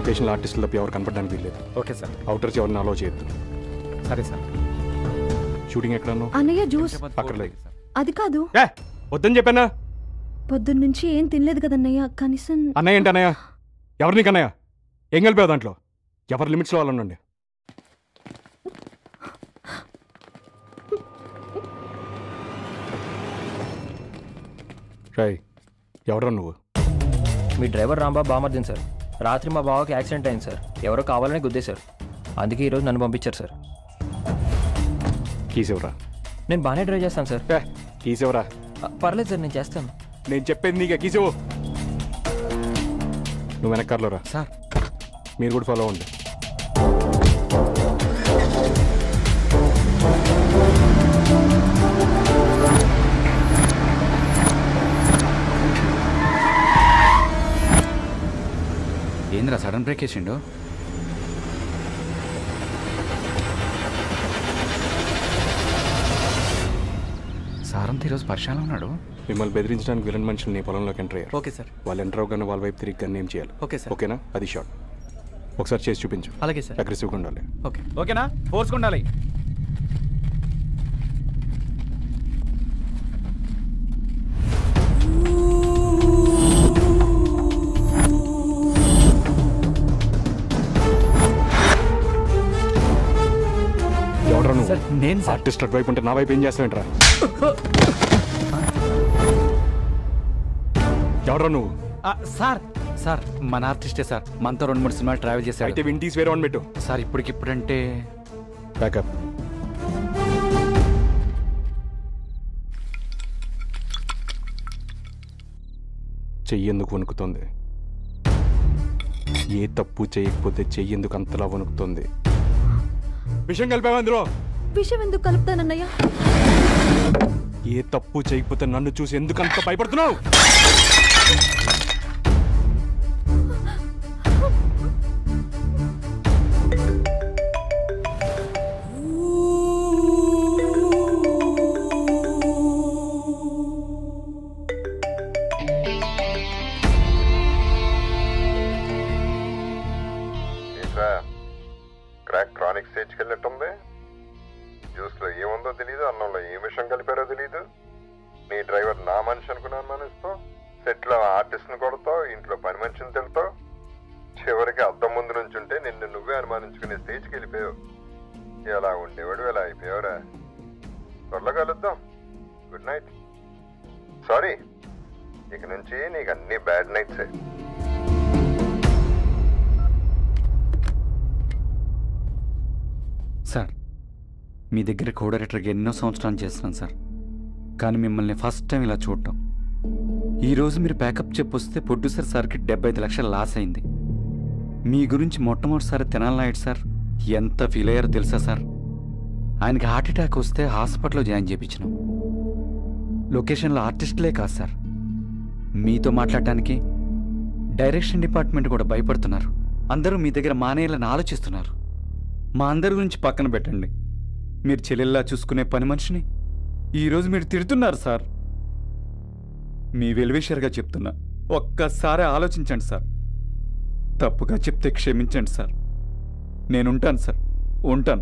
లొకేషన్లో ఆర్టిస్టులు తప్ప ఎవరు కనపడడానికి వీల్లేదు ఓకే సార్ అవుటర్స్ ఎవరిని అలో చేయొద్దు సరే సార్ షూటింగ్ ఎక్కడన్నా అన్నయ్య జ్యూస్ అక్కర్లేదు అది కాదు ఏ వద్దని చెప్పానా పొద్దున్న నుంచి ఏం తినలేదు కదన్నయ్య కనీసం అన్నయ్య ఏంటి అన్నయ్య ఎవరు నీకు అన్నయ్య ఏం కలిపావు దాంట్లో ఎవరి లిమిట్స్లో వాళ్ళు ఉండండి రై ఎవరా నువ్వు మీ డ్రైవర్ రాంబాబు బామర్దిన్ సార్ రాత్రి మా బావకి యాక్సిడెంట్ అయింది సార్ ఎవరో కావాలని గుద్దేశారు అందుకే ఈరోజు నన్ను పంపించారు సార్ కీస్ ఎవరా నేను బాగానే డ్రైవ్ చేస్తాను సార్ ఏ కీస్ ఎవరా ఆ, పర్లేదు సార్ నేను చేస్తాను నేను చెప్పేది నీకే కీస్ ఇవ్వు నువ్వు వెనకాలలో రా సార్ మీరు కూడా ఫాలో అవ్వండి ఏంద్రా సడన్ బ్రేక్ వేసిండు సారంతా ఈరోజు పరిశాల ఉన్నాడు మిమ్మల్ని బెదిరించడానికి విలన్ మనుషులు నీ పొలంలోకి ఎంటర్ అయ్యారు ఓకే సార్ వాళ్ళు ఎంటర్ అవగానే వాళ్ళ వైపు తిరిగి గన్ ఏం చేయాలి ఓకే సార్ ఓకేనా అది షార్ట్ ఒకసారి చేసి చూపించు అలాగే సార్ అగ్రెసివ్గా ఉండాలి ఓకే ఓకేనా ఫోర్స్ ఉండాలి ఎవడరా నువ్వు సార్ నేను సార్ ఆర్టిస్ట్ అటువైపు ఉంటే నా వైపు ఏం చేస్తావేంట్రా ఎవడరా నువ్వు ఆ, సార్ సార్ మన ఆర్టిస్టే సార్ మనతో రెండు మూడు సినిమాలు ట్రావెల్ అయితే చేశాడు వింటీస్ వేరే వన్ పెట్టు సార్ ఇప్పటికిప్పుడంటే బ్యాకప్ చెయ్యేందుకు వణుకుతుంది ఏ తప్పు చేయకపోతే చెయ్యేందుకు అంతలా వణుకుతుంది విషయం కలిపావా అందులో విషయం ఎందుకు కలుపుతానన్నయ్య ఏ తప్పు చేయకపోతే నన్ను చూసి ఎందుకు అంత భయపడుతున్నావు ఏంట్రా క్రాక్ క్రానిక్ స్టేజ్కి వెళ్ళినట్టుంది జ్యూస్లో ఏముందో తెలియదు అన్నంలో ఏ విషయం కలిపారో తెలియదు నీ డ్రైవర్ నా మనిషి అనుకుని అనుమానిస్తావు సెట్లో ఆర్టిస్ట్ని కొడతావు ఇంట్లో పని మనిషిని తిడతావు చివరికి అద్దం ముందు నుంచి ఉంటే నిన్ను నువ్వే అనుమానించుకునే స్టేజ్కి వెళ్ళిపోయావు ఎలా ఉండేవాడు ఎలా అయిపోయావురా త్వరలో కలుద్దాం గుడ్ నైట్ సారీ ఇక నుంచి నీకు అన్ని బ్యాడ్ నైట్సే సార్ మీ దగ్గర కో డైరెక్టర్గా ఎన్నో సంవత్సరాలు చేస్తున్నాను సార్ కానీ మిమ్మల్ని ఫస్ట్ టైం ఇలా చూడటం ఈరోజు మీరు బ్యాకప్ చెప్పొస్తే ప్రొడ్యూసర్ సార్కి డెబ్బై ఐదు లక్షలు లాస్ అయింది మీ గురించి మొట్టమొదటిసారి తినాలి నాయుడు సార్ ఎంత ఫీల్ అయ్యారో తెలుసా సార్ ఆయనకి హార్ట్ అటాక్ వస్తే హాస్పిటల్లో జాయిన్ చేయించినాం లొకేషన్లో ఆర్టిస్టులే కాదు సార్ మీతో మాట్లాడటానికి డైరెక్షన్ డిపార్ట్మెంట్ కూడా భయపడుతున్నారు అందరూ మీ దగ్గర మానేయాలని ఆలోచిస్తున్నారు మా అందరి గురించి పక్కన పెట్టండి మీరు చెల్లెల్లా చూసుకునే పని మనిషిని ఈరోజు మీరు తిడుతున్నారు సార్ మీ వెల్విషర్గా చెప్తున్నా ఒక్కసారి ఆలోచించండి సార్ తప్పుగా చెప్తే క్షమించండి సార్ నేనుంటాను సార్ ఉంటాను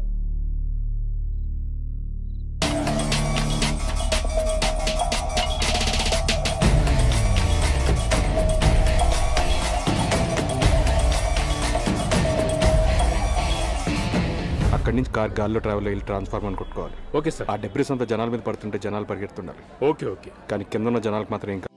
అక్కడి నుంచి కార్ గాల్లో ట్రావెల్ అయ్యి ట్రాన్స్ఫార్మర్ కొట్టుకోవాలి ఓకే సార్ ఆ డెబ్రిస్ అంతా జనాల మీద పడుతుంటే జనాలు పరిగెడుతుండాలి ఓకే ఓకే కానీ కింద ఉన్న జనాలకు మాత్రం ఏం కాదు.